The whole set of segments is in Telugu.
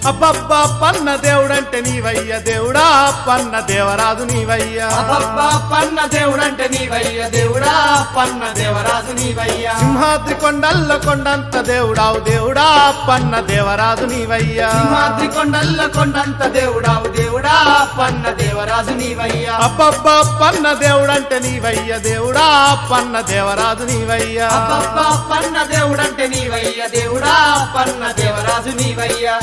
అబ్బబ్బా పన్న దేవుడంటే నీవయ్య దేవుడా పన్న దేవరాజు నీవయ్యా అబ్బబ్బా పన్న దేవుడంటే నీవయ్య దేవుడా పన్న దేవరాజు నీవయ్యా సింహాద్రి కొండల్ల కొండంత దేవుడావు దేవుడా పన్న దేవరాజు నీవయ్యా సింహాద్రి కొండల్ల కొండంత దేవుడావు దేవుడా పన్న దేవరాజు నీవయ్యా అబ్బబ్బా పన్న దేవుడంటే నీవయ్య దేవుడా పన్న దేవరాజు నీవయ్యా అబ్బబ్బా పన్న దేవుడంటే నీవయ్య దేవుడా పన్న దేవరాజు నీవయ్యా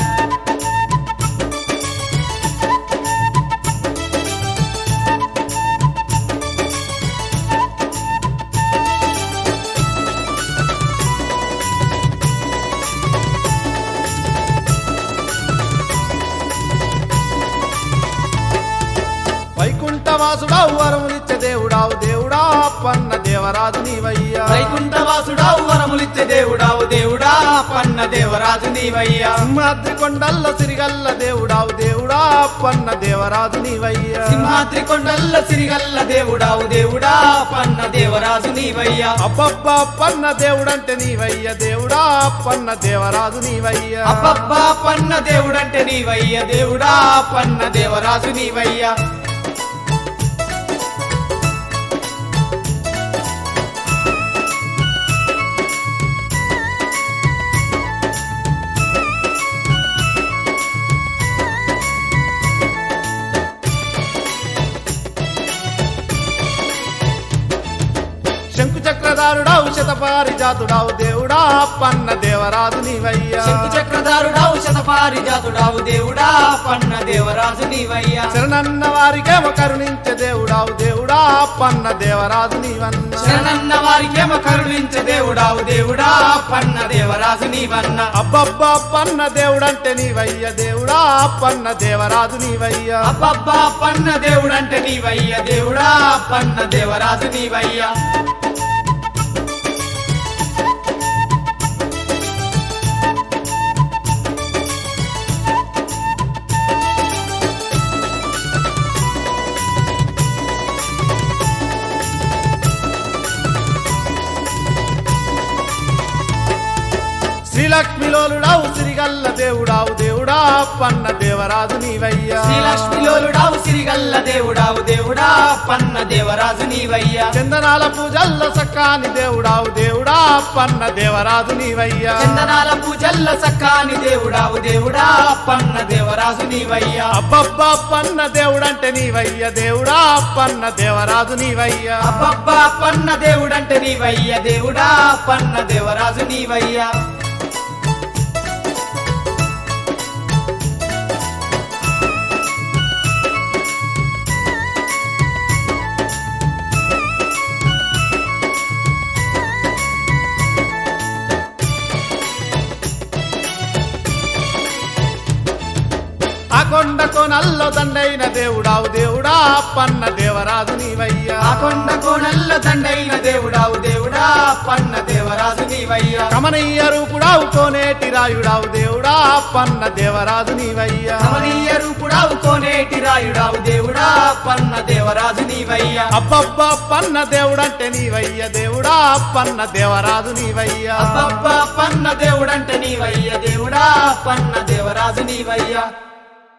వైకుంఠవాసుడావు వరములిచ్చే దేవుడావు దేవుడా పన్న దేవరాజు నీవయ్యా వైకుంఠవాసుడావు వరములిచ్చే దేవుడావు దేవుడా పన్న దేవరాజు నీవయ్యా సింహాద్రి కొండల్ల సిరిగల్ల దేవుడావు దేవుడా పన్న దేవరాజు నీవయ్యా సింహాద్రి కొండల్ల సిరిగల్ల దేవుడావు దేవుడా పన్న దేవరాజు నీవయ్యా అబ్బబ్బా పన్న దేవుడంటే నీవయ్య దేవుడా పన్న దేవరాజు నీవయ్యా అబ్బబ్బా పన్న దేవుడంటే నీవయ్య దేవుడా పన్న దేవరాజు నీవయ్యా శంకు చక్రధారుడావు శతపారిజాతుడావు దేవుడా పన్న దేవరాజు నీవయ్యా శంకు చక్రధారుడావు శతపారిజాతుడావు దేవుడా పన్న దేవరాజు నీవయ్యా శరణన్న వారికేమో కరుణించే దేవుడావు దేవుడా పన్న దేవరాజు నీవన్న శరణన్న వారికేమో కరుణించే దేవుడావు దేవుడా పన్న దేవరాజు నీవన్న అబ్బబ్బా పన్న దేవుడంటే నీవయ్య దేవుడా పన్న దేవరాజు నీవయ్యా అబ్బబ్బా పన్న దేవుడంటే నీవయ్య దేవుడా పన్న దేవరాజు నీవయ్యా శ్రీలక్ష్మిలోలుడావు సిరిగల్ల దేవుడావు దేవుడా పన్న దేవరాజు నీవయ్యా శ్రీలక్ష్మిలోలుడావు సిరిగల్ల దేవుడావు దేవుడా పన్న దేవరాజు నీవయ్యా చందనాల పూజల్ల సక్కాని దేవుడావు దేవుడా పన్న దేవరాజు నీవయ్యా చందనాల పూజల్ల సక్కాని దేవుడావు దేవుడా పన్న దేవరాజు నీవయ్యా అబ్బబ్బా పన్న దేవుడంటే నీవయ్య దేవుడా పన్న దేవరాజు నీవయ్యా అబ్బబ్బా పన్న దేవుడంటే నీవయ్య దేవుడా పన్న దేవరాజు నీవయ్యా ఆ కొండ కోనల్లో దండైన దేవుడావు దేవుడా పన్న దేవరాజు నీవయ్యా ఆ కొండ కోణల్ల దండైన దేవుడావు దేవుడా పన్న దేవరాజు నీవయ్యా కమనీయ రూపుడావు కోనేటి రాయుడావు దేవుడా పన్న దేవరాజు నీవయ్యా కమనీయ రూపుడావు కోనేటి రాయుడావు దేవుడా పన్న దేవరాజు నీవయ్యా అబ్బబ్బా పన్న దేవుడంటే నీవయ్య దేవుడా పన్న దేవరాజు నీవయ్యా అబ్బబ్బా పన్న దేవుడంటే నీవయ్య దేవుడా పన్న దేవరాజు నీవయ్యా